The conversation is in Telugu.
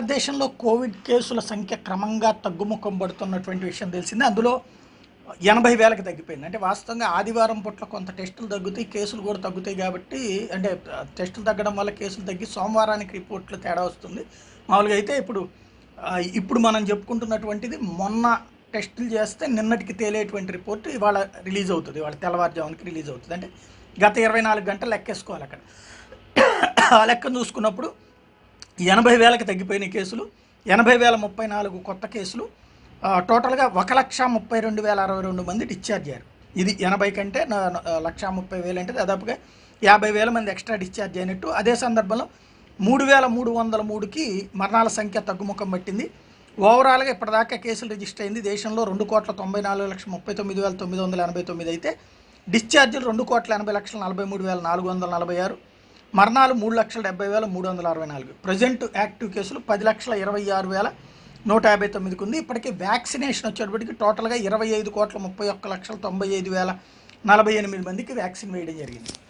భారతదేశంలో కోవిడ్ కేసుల సంఖ్య క్రమంగా తగ్గుముఖం పడుతున్నటువంటి విషయం తెలిసింది అందులో ఎనభై వేలకు తగ్గిపోయింది అంటే వాస్తవంగా ఆదివారం పూట్ల కొంత టెస్టులు తగ్గుతాయి కేసులు కూడా తగ్గుతాయి కాబట్టి అంటే ఆ, టెస్టులు తగ్గడం వల్ల కేసులు తగ్గి సోమవారానికి రిపోర్ట్లు తేడా వస్తుంది మామూలుగా అయితే ఇప్పుడు ఆ, ఇప్పుడు మనం చెప్పుకుంటున్నటువంటిది మొన్న టెస్టులు చేస్తే నిన్నటికి తేలేటువంటి రిపోర్ట్ ఇవాళ రిలీజ్ అవుతుంది ఇవాళ తెల్లవారుజామునికి రిలీజ్ అవుతుంది అంటే గత ఇరవై నాలుగు గంటలు లెక్కేసుకోవాలి అక్కడ ఆ లెక్కను చూసుకున్నప్పుడు ఎనభై వేలకు తగ్గిపోయిన కేసులు ఎనభై వేల ముప్పై నాలుగు కొత్త కేసులు ఆ, టోటల్గా ఒక లక్ష ముప్పై రెండు వేల అరవై రెండు మంది డిశ్చార్జ్ అయ్యారు ఇది ఎనభై కంటే నా- నా- లక్ష ముప్పై వేలు అంటే దాదాపుగా యాభై వేల మంది ఎక్స్ట్రా డిశ్చార్జ్ అయినట్టు అదే సందర్భంలో మూడు వేల మూడు వందల మూడుకి మరణాల సంఖ్య తగ్గుముఖం పట్టింది ఓవరాల్గా ఇప్పటిదాకా కేసులు రిజిస్టర్ అయింది దేశంలో రెండు కోట్ల తొంభై నాలుగు లక్షల ముప్పై తొమ్మిది వేల తొమ్మిది వందల ఎనభై తొమ్మిది అయితే డిశ్చార్జీలు రెండు కోట్ల ఎనభై లక్షల నలభై మూడు వేల నాలుగు వందల నలభై ఆరు మరణాలు మూడు లక్షల డెబ్బై వేల మూడు వందల అరవై నాలుగు ప్రజెంట్ యాక్టివ్ కేసులు పది లక్షల ఇరవై ఆరు వేల నూట యాభై తొమ్మిదికి ఉంది ఇప్పటికీ వ్యాక్సినేషన్ వచ్చేటప్పటికి టోటల్గా ఇరవై ఐదు కోట్ల ముప్పై ఒక్క లక్షల తొంభై ఐదు వేల నలభై ఎనిమిది మందికి వ్యాక్సిన్ వేయడం జరిగింది